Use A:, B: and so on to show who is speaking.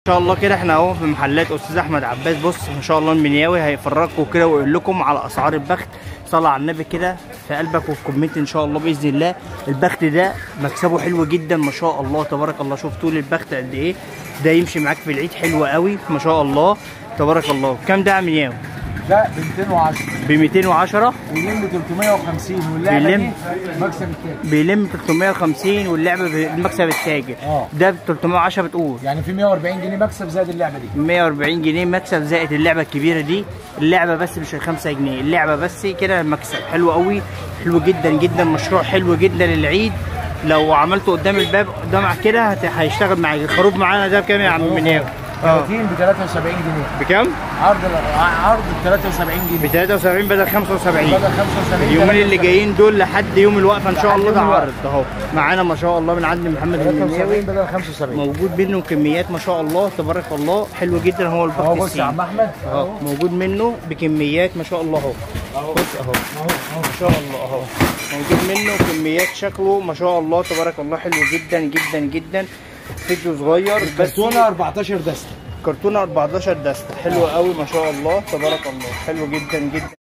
A: ان شاء الله كده احنا اهو في محلات استاذ احمد عباس بص ما شاء الله المنياوي هيفرجكم كده ويقول لكم على اسعار البخت صلى على النبي كده في قلبك وفي كومنت ان شاء الله باذن الله البخت ده مكسبه حلو جدا ما شاء الله تبارك الله شوف طول البخت قد ايه ده يمشي معاك في العيد حلو قوي ما شاء الله تبارك الله كام ده يا منياوي
B: ده ب 210
A: ب 210
B: بيلم 350 واللعبه
A: بيلم.
B: دي مكسب التاني
A: بيلم 350 واللعبه بالمكسب التاجر
B: اه.
A: ده ب 310 بتقول
B: يعني في 140 جنيه مكسب زائد اللعبه دي
A: 140 جنيه مكسب زائد اللعبه الكبيره دي اللعبه بس مش ال 5 جنيه اللعبه بس كده المكسب حلو قوي حلو جدا جدا مشروع حلو جدا للعيد لو عملته قدام الباب قدامك كده هت- هيشتغل معاك الخروف معانا ده بكام يا عم منياوي؟ اه
B: 30 ب 73 جنيه
A: بكام؟
B: عرض عرض ب 73
A: ب
B: جنيه
A: 73 بدل 75
B: بدل 75
A: اليومين اللي
B: 73.
A: جايين دول لحد يوم الوقفه ان شاء
B: لحد
A: الله ده
B: يوم الوقفة.
A: عرض اهو معانا ما شاء الله من عند محمد
B: 73
A: المنياوي
B: بدل 75
A: موجود منه كميات ما شاء الله تبارك الله حلو جدا هو البخت
B: اهو بص يا
A: السين.
B: عم احمد
A: اهو موجود منه بكميات ما شاء الله اهو بص اهو
B: اهو اهو
A: ما شاء الله اهو موجود منه كميات شكله ما شاء الله تبارك الله حلو جدا جدا جدا فيديو صغير بس
B: كرتونه 14 دسته
A: كرتونه 14 دسته حلو قوي ما شاء الله تبارك الله حلو جدا جدا